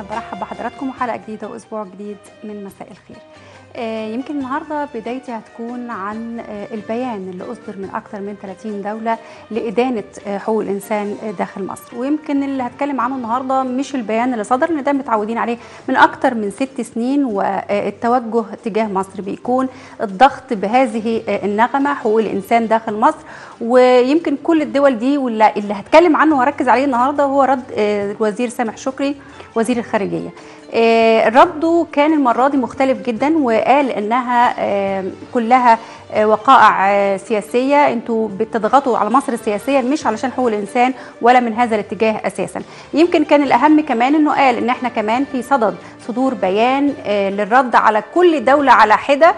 برحب بحضراتكم وحلقه جديده واسبوع جديد من مساء الخير آه، يمكن النهارده بدايتي هتكون عن آه، البيان اللي اصدر من اكثر من 30 دوله لادانه آه، حقوق الانسان آه، داخل مصر ويمكن اللي هتكلم عنه النهارده مش البيان اللي صدر لان ده متعودين عليه من اكثر من ست سنين والتوجه تجاه مصر بيكون الضغط بهذه آه، النغمه حقوق الانسان داخل مصر ويمكن كل الدول دي واللي اللي هتكلم عنه وهركز عليه النهارده هو رد آه، الوزير سامح شكري وزير الخارجيه آه، رده كان المره دي مختلف جدا وقال انها آه، كلها آه، وقائع آه، سياسيه انتوا بتضغطوا على مصر سياسيا مش علشان حقوق الانسان ولا من هذا الاتجاه اساسا يمكن كان الاهم كمان انه قال ان احنا كمان في صدد صدور بيان آه، للرد على كل دوله على حده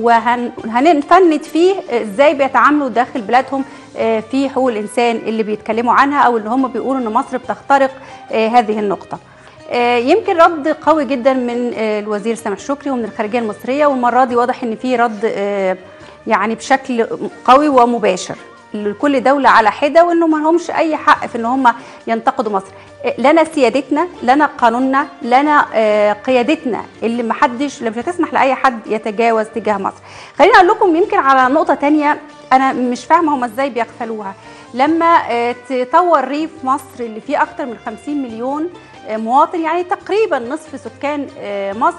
وهنفند فيه ازاي بيتعاملوا داخل بلادهم آه، في حقوق الانسان اللي بيتكلموا عنها او اللي هم بيقولوا ان مصر بتخترق آه، هذه النقطه آه، يمكن رد قوي جدا من آه، الوزير سامح شكري ومن الخارجيه المصريه والمره دي واضح ان في رد آه، يعني بشكل قوي ومباشر لكل دوله على حده وانه ما لهمش اي حق في ان هم ينتقدوا مصر آه، لنا سيادتنا لنا قانوننا لنا آه، قيادتنا اللي ما حدش اللي مش هتسمح لاي حد يتجاوز تجاه مصر خليني اقول لكم يمكن على نقطه تانية انا مش فاهمه هم ازاي بيغفلوها لما آه، تطور ريف مصر اللي فيه اكتر من 50 مليون آه، مواطن يعني تقريبا نصف سكان آه، مصر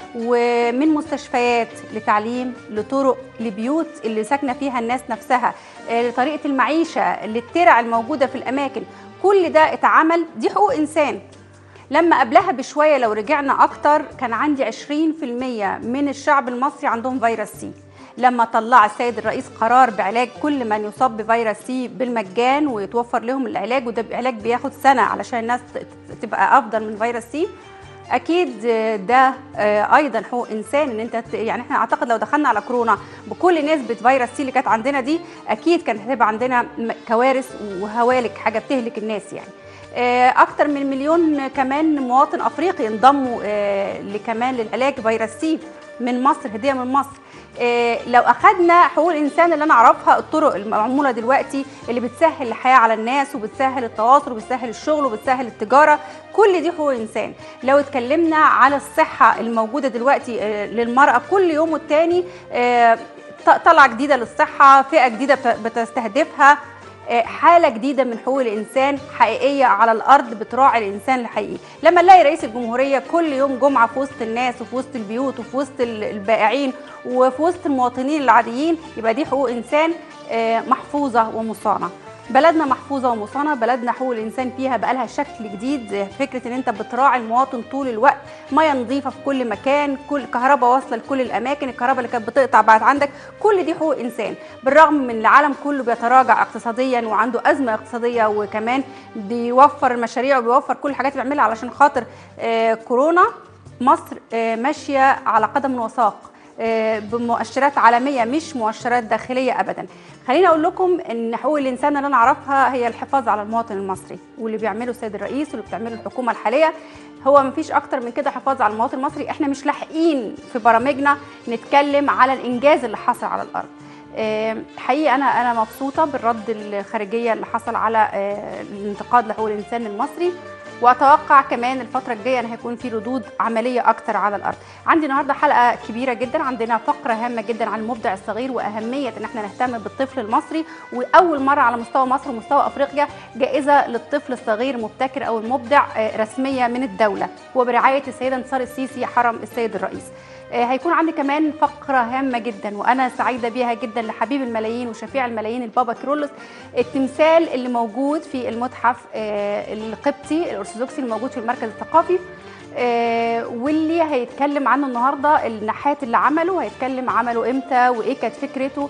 ومن مستشفيات لتعليم لطرق لبيوت اللي ساكنه فيها الناس نفسها آه، لطريقه المعيشه للترع الموجوده في الاماكن كل ده اتعمل دي حقوق انسان لما قبلها بشويه لو رجعنا اكتر كان عندي 20% من الشعب المصري عندهم فيروس سي لما طلع السيد الرئيس قرار بعلاج كل من يصاب بفيروس سي بالمجان ويتوفر لهم العلاج وده علاج بياخد سنه علشان الناس ت- تبقى افضل من فيروس سي اكيد ده آه، ايضا حقوق انسان ان انت ت- يعني احنا اعتقد لو دخلنا على كورونا بكل نسبه فيروس سي اللي كانت عندنا دي اكيد كانت هتبقى عندنا م- كوارث وهوالك حاجه بتهلك الناس يعني آه، اكتر من مليون كمان مواطن افريقي انضموا آه، لكمان للعلاج فيروس سي من مصر هديه من مصر آه، لو اخذنا حقوق الانسان اللي انا اعرفها الطرق المعموله دلوقتي اللي بتسهل الحياه على الناس وبتسهل التواصل وبتسهل الشغل وبتسهل التجاره كل دي حقوق انسان لو اتكلمنا على الصحه الموجوده دلوقتي آه، للمراه كل يوم والتاني آه، ط- طلعه جديده للصحه فئه جديده بت- بتستهدفها آه، حالة جديدة من حقوق الإنسان حقيقية على الأرض بتراعي الإنسان الحقيقي لما نلاقي رئيس الجمهورية كل يوم جمعة في وسط الناس وفي وسط البيوت وفي وسط ال- البائعين وفي وسط المواطنين العاديين يبقى دي حقوق إنسان آه، محفوظة ومصانة بلدنا محفوظة ومصانة بلدنا حقوق الإنسان فيها بقالها شكل جديد فكرة إن أنت بتراعي المواطن طول الوقت مياه نظيفة في كل مكان كل كهرباء واصلة لكل الأماكن الكهرباء اللي كانت بتقطع بعد عندك كل دي حقوق إنسان بالرغم من العالم كله بيتراجع اقتصاديا وعنده أزمة اقتصادية وكمان بيوفر المشاريع وبيوفر كل الحاجات اللي بيعملها علشان خاطر آه، كورونا مصر آه، ماشية على قدم وساق آه، بمؤشرات عالميه مش مؤشرات داخليه ابدا خليني اقول لكم ان حقوق الانسان اللي انا اعرفها هي الحفاظ على المواطن المصري واللي بيعمله السيد الرئيس واللي بتعمله الحكومه الحاليه هو مفيش اكتر من كده حفاظ على المواطن المصري احنا مش لاحقين في برامجنا نتكلم على الانجاز اللي حصل على الارض آه، حقيقي انا انا مبسوطه بالرد الخارجيه اللي حصل على آه، الانتقاد لحقوق الانسان المصري واتوقع كمان الفتره الجايه ان هيكون في ردود عمليه اكتر على الارض عندي النهارده حلقه كبيره جدا عندنا فقره هامه جدا عن المبدع الصغير واهميه ان احنا نهتم بالطفل المصري واول مره على مستوى مصر ومستوى افريقيا جائزه للطفل الصغير المبتكر او المبدع آه، رسميه من الدوله وبرعايه السيده انتصار السيسي حرم السيد الرئيس آه، هيكون عندي كمان فقرة هامة جدا وأنا سعيدة بيها جدا لحبيب الملايين وشفيع الملايين البابا كيرلس التمثال اللي موجود في المتحف آه، القبطي الأرثوذكسي الموجود في المركز الثقافي آه، واللي هيتكلم عنه النهارده النحات اللي عمله هيتكلم عمله امتى وايه كانت فكرته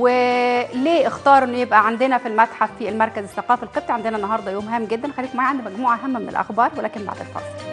وليه اختار انه يبقى عندنا في المتحف في المركز الثقافي القبطي عندنا النهارده يوم هام جدا خليكم معايا عندنا مجموعه هامه من الاخبار ولكن بعد الفاصل